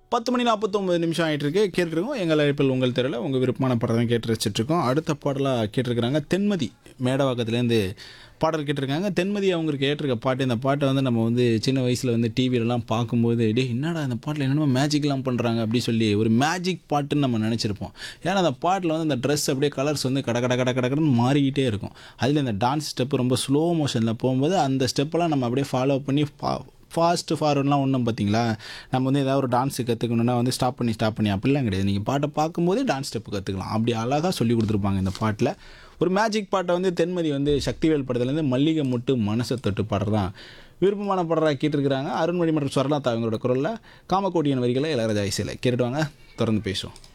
பத்து மணி நாற்பத்தொம்பது நிமிஷம் ஆகிட்டு இருக்கு கேட்டுருக்கோம் எங்கள் அழைப்பில் உங்கள் தெருவில் உங்கள் விருப்பமான படம் தான் கேட்டு வச்சுட்ருக்கோம் அடுத்த பாடலாக கேட்டிருக்கிறாங்க தென்மதி மேடவாக்கத்துலேருந்து பாடல் கேட்டிருக்காங்க தென்மதி அவங்களுக்கு கேட்டிருக்க பாட்டு இந்த பாட்டை வந்து நம்ம வந்து சின்ன வயசில் வந்து டிவிலலாம் பார்க்கும்போது டே என்னடா இந்த பாட்டில் என்னென்னமோ மேஜிக்லாம் பண்ணுறாங்க அப்படி சொல்லி ஒரு மேஜிக் பாட்டுன்னு நம்ம நினச்சிருப்போம் ஏன்னா அந்த பாட்டில் வந்து அந்த ட்ரெஸ் அப்படியே கலர்ஸ் வந்து கட கட கட கடன்னு மாறிக்கிட்டே இருக்கும் அதில் இந்த டான்ஸ் ஸ்டெப்பு ரொம்ப ஸ்லோ மோஷனில் போகும்போது அந்த ஸ்டெப்பெல்லாம் நம்ம அப்படியே ஃபாலோ பண்ணி பா ஃபாஸ்ட்டு ஃபார்வர்ட்லாம் ஒன்றும் பார்த்தீங்களா நம்ம வந்து ஏதாவது ஒரு டான்ஸு கற்றுக்கணுன்னா வந்து ஸ்டாப் பண்ணி ஸ்டாப் பண்ணி அப்படிலாம் கிடையாது நீங்கள் பாட்டை பார்க்கும்போதே டான்ஸ் ஸ்டெப்பு கற்றுக்கலாம் அப்படி அழகாக சொல்லி கொடுத்துருப்பாங்க இந்த பாட்டில் ஒரு மேஜிக் பாட்டை வந்து தென்மதி வந்து சக்திவேல் படத்துலேருந்து மல்லிகை முட்டு மனசை தொட்டு பாடுறதான் விருப்பமான பாடலாக கேட்டிருக்கிறாங்க அருண்மொழி மற்றும் ஸ்வரலாத்தா அவங்களோட குரலில் காமக்கோட்டியன் வரிகளை இளையராஜா இசையில் கேட்டுட்டு வாங்க தொடர்ந்து பேசுவோம்